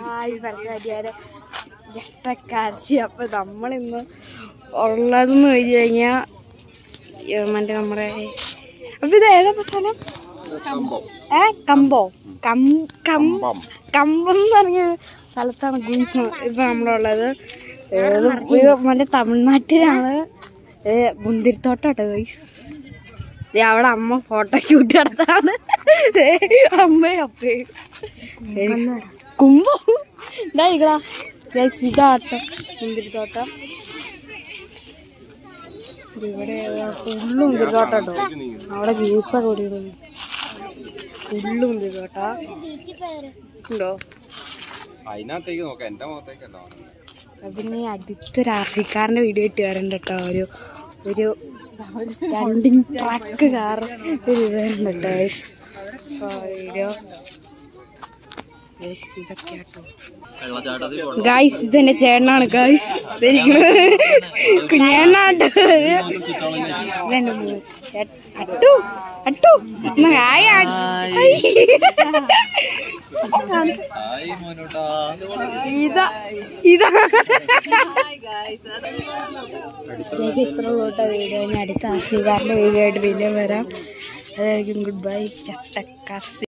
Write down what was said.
hi ഭരതകാര്യാരെ ഇഷ്ടക്കാർച്ചി അപ്പൊ നമ്മളിന്ന് ഉള്ളതെന്ന് വെച്ച് കഴിഞ്ഞാ ഏ, മറ്റേ നമ്മുടെ അപ്പൊ ഇത് ഏതാ സ്ഥലം ഏ കമ്പോ കം കം കമ്പം എന്ന് പറഞ്ഞ സ്ഥലത്താണ് ഗുയിസ് ഇപ്പൊ നമ്മളുള്ളത് ഏത് ഇത് മറ്റേ തമിഴ്നാട്ടിലാണ് ഏ, മുന്തിരിത്തോട്ടം കേട്ടോ ഗുയിസ് ദേ അവിടെ അമ്മ ഫോട്ടോ ഷൂട്ട് നടത്താണ് ദേ അമ്മയും അപ്പയും ദേ കുമ്പോ ഇതാ ഇതാ ഇതാട്ടം മുന്തിരിത്തോട്ടം ഇത് ഇവിടെ ഫുള്ള് മുന്തിരിത്തോട്ടം കേട്ടോ അവിടെ ജ്യൂസൊക്കെ കുടിക്കുന്നു ഫുള്ള് മുന്തിരിത്തോട്ട ഉണ്ടോ അതിനകത്തേക്ക് നോക്കാം എന്റെ മുഖത്തേക്കല്ല പിന്നെ ഈ അടുത്തൊരു ആർസിക്കാരൻ്റെ വീഡിയോ ഇട്ട് വരണ്ട കേട്ടോ ഒരു ഒരു സ്റ്റാൻഡിങ് ട്രക്ക് കാർ ഒരു ഇത് വരുന്നുണ്ട് ഗൈസ് വീഡിയോ ഇതൊക്കെ കേട്ടോ ഗായ്സ് ഇത് എന്റെ ചേട്ടനാണ് ഗായ്സ് കുഞ്ഞേണ്ണാട്ടോ ഇതെന്റെ മൂ- ചേട്ട- അട്ടു അട്ടു ഒന്ന് ഹായ് അ- ഇതാ ഇതാ ചേച്ചി ഇത്ര ഉള്ളൂട്ടോ വീഡിയോ ഇനി അടുത്ത ആർസികാരൻ്റെ വീഡിയോ ആയിട്ട് വീണ്ടും വരാം അതായിരിക്കും ഗുഡ് ബൈ ജസ്റ്റ്